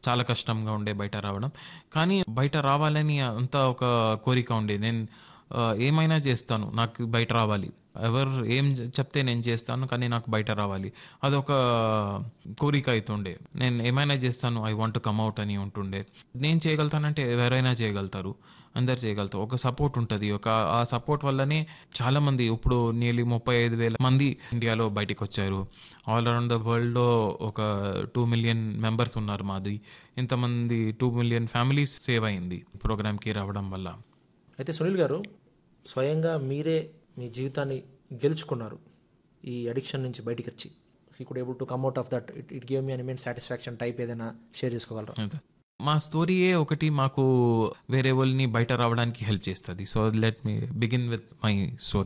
చాలా కష్టంగా ఉండే బయట రావడం కానీ బయట రావాలని అంత ఒక కోరిక ఉండే నేను ఆ, ఏమైనా చేస్తాను నాకు బయట రావాలి ఎవరు ఏం చె- చెప్తే నేను చేస్తాను కానీ నాకు బయట రావాలి అదొక కోరిక అవుతుండే నేను ఏమైనా చేస్తాను ఐ వాంట్ కమ్ అవుట్ అని ఉంటుండే నేను చేయగలుగుతానంటే ఎవరైనా చేయగలుగుతారు అందరు చేయగలుగుతారు ఒక సపోర్ట్ ఉంటుంది ఒక ఆ సపోర్ట్ వల్లనే చాలా మంది ఇప్పుడు నియర్లీ ముప్పై ఐదు వేల మంది ఇండియాలో బయటికి వచ్చారు ఆల్ అరౌండ్ ద వరల్డ్లో ఒక టూ మిలియన్ మెంబర్స్ ఉన్నారు మాది ఇంతమంది టూ మిలియన్ ఫ్యామిలీస్ సేవ్ అయింది ప్రోగ్రామ్కి రావడం వల్ల అయితే సునీల్ గారు స్వయంగా మీరే మీ జీవితాన్ని గెలుచుకున్నారు ఈ అడిక్షన్ నుంచి బయటికి వచ్చి ఈ could able to come out of that it it gave me అని మీన్ సాటిస్ఫాక్షన్ టైప్ ఏదైనా షేర్ చేసుకోగలరా అదే. మా స్టోరీయే ఒకటి మాకు వేరే వాళ్ళని బయట రావడానికి హెల్ప్ చేస్తుంది so let me begin with my story